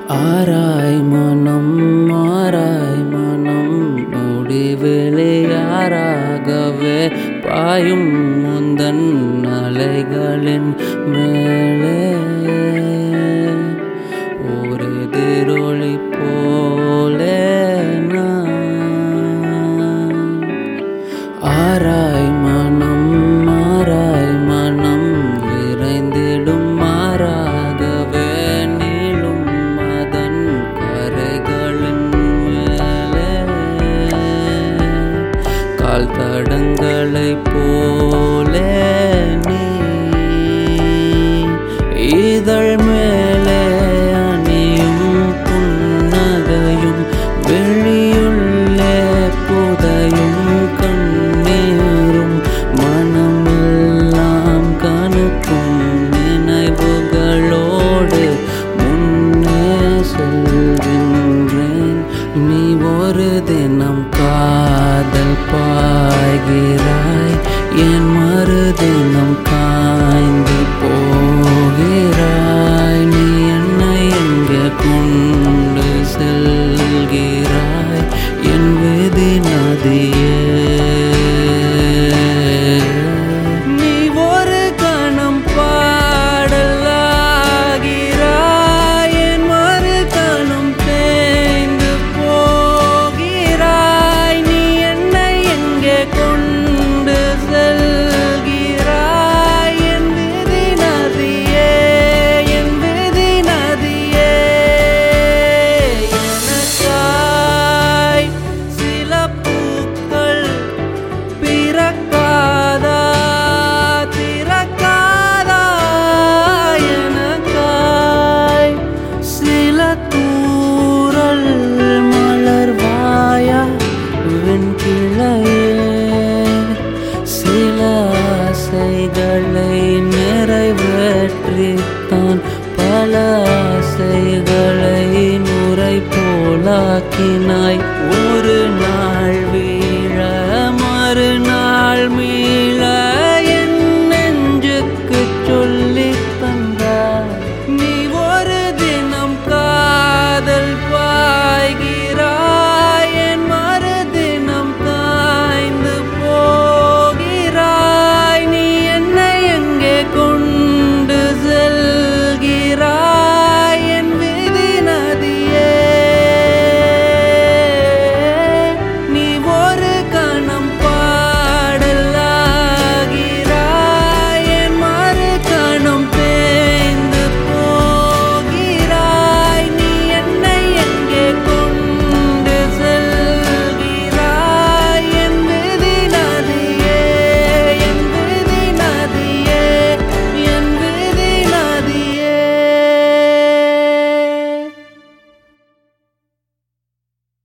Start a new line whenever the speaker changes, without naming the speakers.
ஆராய் மனம் மாறாய் மனம் முடிவிலே யாராகவே பாயும் முந்தன் அலைகளின் மேலே ஒரு எதிரொளி போலே நான் ஆராய் மனம் மாறாய் மனம் விரைந்திடும் மாறாகவே நீளும் அதன் கரைகளின் மேலே கால் தடங்களைப் போலே நீ இதழ் மேலே அணியும் புன்னகையும் வெளியுள்ளே புதையும் கண்ணீரும் மனமெல்லாம் கணுக்கும் நினைவுகளோடு முன்னே செல்கின்றேன் நீ ஒரு தினம் காதல் பாய்கிறாய் என் மறு தினம்